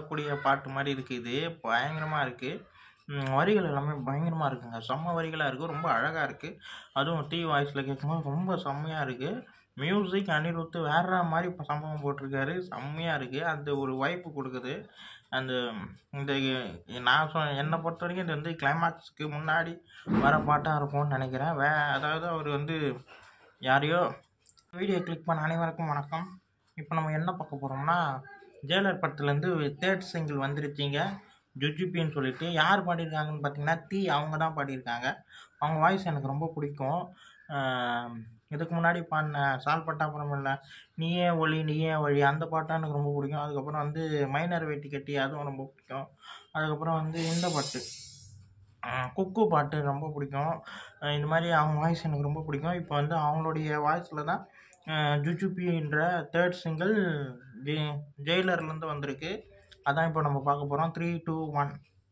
வரக்கூடிய பாட்டு மாதிரி இருக்குது இது பயங்கரமாக இருக்குது வரிகள் எல்லாமே பயங்கரமாக இருக்குங்க செம்ம வரிகளாக இருக்குது ரொம்ப அழகாக இருக்குது அதுவும் டீ வாய்ஸில் கேட்கும்போது ரொம்ப செம்மையாக இருக்குது மியூசிக் அனிருத்து வேற மாதிரி இப்போ சம்பவம் போட்டிருக்காரு செம்மையாக இருக்குது அந்த ஒரு வாய்ப்பு கொடுக்குது அந்த இந்த நான் சொ என்னை பொறுத்த வரைக்கும் இது வந்து கிளைமாக்ஸுக்கு முன்னாடி வர பாட்டாக இருக்கும்னு நினைக்கிறேன் வே அதாவது அவர் வந்து யாரையோ வீடியோ கிளிக் பண்ண அனைவருக்கும் வணக்கம் இப்போ நம்ம என்ன பார்க்க போகிறோம்னா ஜெயிலர் படத்துலேருந்து தேர்ட் சிங்கிள் வந்துருச்சிங்க ஜுஜுபின்னு சொல்லிட்டு யார் பாடியிருக்காங்கன்னு பார்த்தீங்கன்னா தீ அவங்க தான் பாடியிருக்காங்க அவங்க வாய்ஸ் எனக்கு ரொம்ப பிடிக்கும் ஆஹ் இதுக்கு முன்னாடி பாடின சால் பட்டாப்புறம் இல்லை நீயே ஒளி நீயே வழி அந்த பாட்டும் எனக்கு ரொம்ப பிடிக்கும் அதுக்கப்புறம் வந்து மைனர் வேட்டி கட்டி அதுவும் ரொம்ப பிடிக்கும் அதுக்கப்புறம் வந்து இந்த பாட்டு ஆஹ் குக்கு பாட்டு ரொம்ப பிடிக்கும் ஆஹ் இந்த மாதிரி அவங்க வாய்ஸ் எனக்கு ரொம்ப பிடிக்கும் இப்போ வந்து அவங்களுடைய வாய்ஸில் தான் ஜுஜுபின்ற தேர்ட் சிங்கிள் ஜெ ஜெயிலர்லேருந்து வந்திருக்கு அதான் இப்போ நம்ம பார்க்க போகிறோம் த்ரீ டூ ஒன்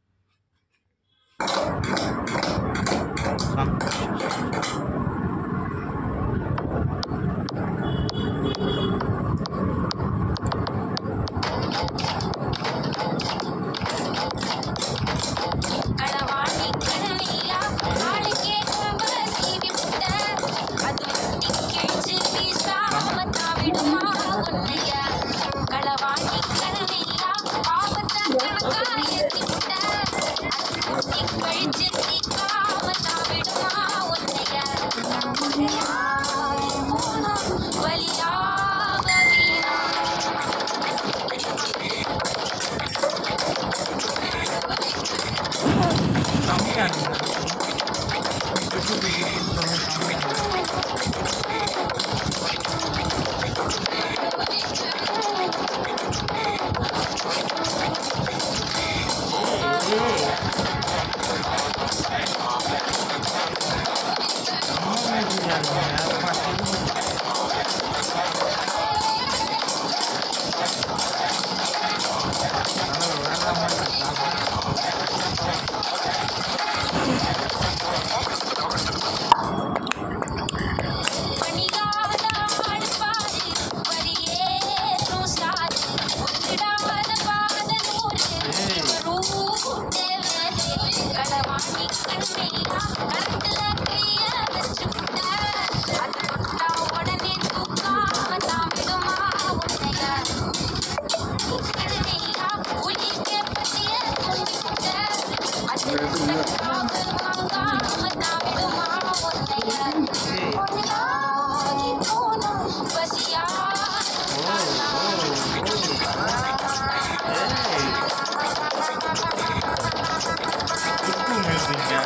களவாணி கண்ணியா ஆளுக்கே ரொம்ப சீவி முட்ட அது முட்டி கிழிச்சு வீசாம தாவிடுமா உன்னைய களவாணி கண்ணியா ஆபத்த கணக்கா ஏத்தி முட்ட அது முட்டி கழிச்சு நீக்காம தாவிடுமா உன்னைய முறையாகி போனா வலியாக வீணா செம்மையாக இருக்குங்க ஜுஜுபி செம்மையாக இருக்கு பணியாத ஆழ்பாரு வரியேறும் சாரு உன்னிடாத பாதநூறு இவரூட்டே வேலை களவாணி கண்ணையா கரத்துல கைய வச்சு புட்ட அது தொட்டா உடனே தூக்காம தான் விடுமா உன்னைய கண்ணையா புலிக்கே பட்டிய தூண்டி புட்ட அது தொட்டாக வாங்காம தான் விடுமா உன்னைய பொன்னாகி போனா பசியா குக்கு மியூசிக்ங்க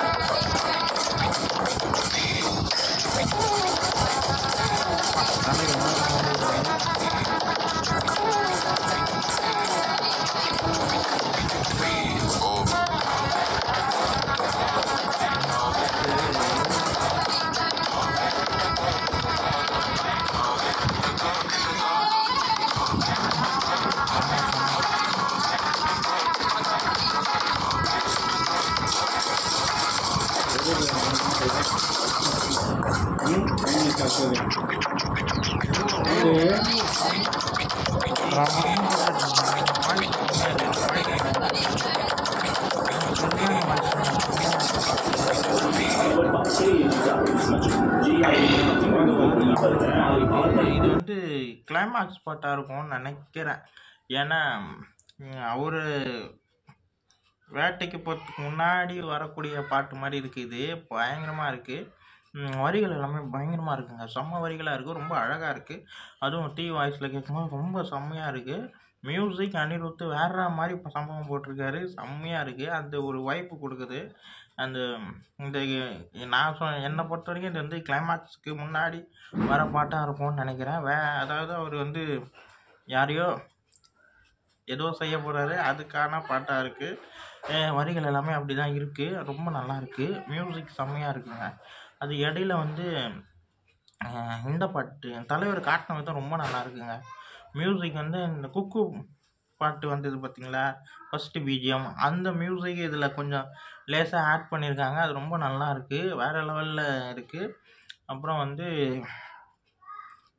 இது வந்து கிளைமாக்ஸ் பாட்டாக இருக்கும்னு நினைக்கிறேன் ஏன்னா அவர் வேட்டைக்கு போகிறதுக்கு முன்னாடி வரக்கூடிய பாட்டு மாதிரி இருக்குது இது பயங்கரமாக இருக்குது வரிகள் எல்லாமே பயங்கரமாக இருக்குங்க செம்ம வரிகளாக இருக்குது ரொம்ப அழகாக இருக்குது அதுவும் டீ வாய்ஸில் கேட்கும்போது ரொம்ப செம்மையாக இருக்குது மியூசிக் அனிருத்து வேற மாதிரி இப்போ சம்பவம் போட்டிருக்காரு செம்மையாக இருக்குது அந்த ஒரு வாய்ப்பு கொடுக்குது அந்த இந்த நான் சொ என்னை பொறுத்த வரைக்கும் இது வந்து கிளைமாக்ஸுக்கு முன்னாடி வர பாட்டாக இருக்கும்னு நினைக்கிறேன் வே அதாவது அவர் வந்து யாரையோ ஏதோ செய்ய போகிறாரு அதுக்கான பாட்டாக இருக்குது வரிகள் எல்லாமே அப்படி தான் இருக்குது ரொம்ப நல்லா இருக்குது மியூசிக் செம்மையாக இருக்குங்க அது இடையில வந்து அஹ், இந்த பாட்டு தலைவர் காட்டின விதம் ரொம்ப நல்லா இருக்குங்க மியூசிக் வந்து இந்த குக்கு பாட்டு வந்தது பார்த்தீங்களா ஃபஸ்ட்டு பிஜிஎம் அந்த மியூசிக் இதில் கொஞ்சம் லேசாக ஆட் பண்ணியிருக்காங்க அது ரொம்ப நல்லா இருக்குது வேறு லெவலில் இருக்குது அப்புறம் வந்து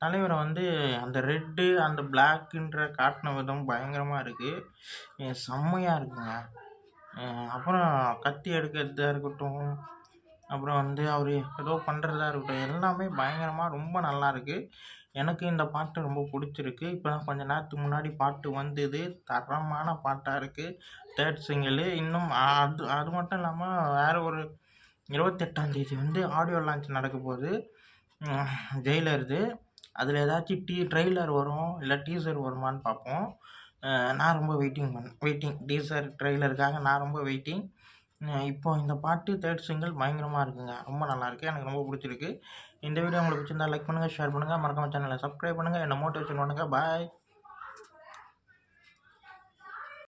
தலைவரை வந்து அந்த ரெட்டு அந்த பிளாக்குன்ற காட்டின விதம் பயங்கரமாக இருக்குது செம்மையாக இருக்குங்க அஹ் அப்புறம் கத்தி எடுக்கிறதா இருக்கட்டும் அப்புறம் வந்து அவர் ஏதோ பண்ணுறதா இருக்கட்டும் எல்லாமே பயங்கரமாக ரொம்ப நல்லா இருக்கு எனக்கு இந்த பாட்டு ரொம்ப பிடிச்சிருக்கு இப்போ தான் கொஞ்ச நேரத்துக்கு முன்னாடி பாட்டு வந்தது தரமான பாட்டாக இருக்குது தேர்ட் சிங்கிள் இன்னும் அது அது மட்டும் இல்லாமல் வேறு ஒரு இருபத்தெட்டாம் தேதி வந்து ஆடியோ லான்ச் நடக்க போகுது ஜெயிலருது அதில் ஏதாச்சும் டீ ட்ரெய்லர் வரும் இல்லை டீசர் வருமான்னு பார்ப்போம் அஹ் நான் ரொம்ப வெயிட்டிங் பண்ண வெயிட்டிங் டீசர் ட்ரெய்லருக்காக நான் ரொம்ப வெயிட்டிங் இப்போ இந்த பாட்டு தேர்ட் சிங்கிள் பயங்கரமாக இருக்குங்க ரொம்ப நல்லா இருக்கு எனக்கு ரொம்ப பிடிச்சிருக்கு இந்த வீடியோ உங்களுக்கு பிடிச்சிருந்தா லைக் பண்ணுங்கள் ஷேர் பண்ணுங்கள் மறக்காம சேனலை சப்ஸ்கிரைப் பண்ணுங்கள் என்னை மோட்டிவேஷன் பண்ணுங்கள் பாய்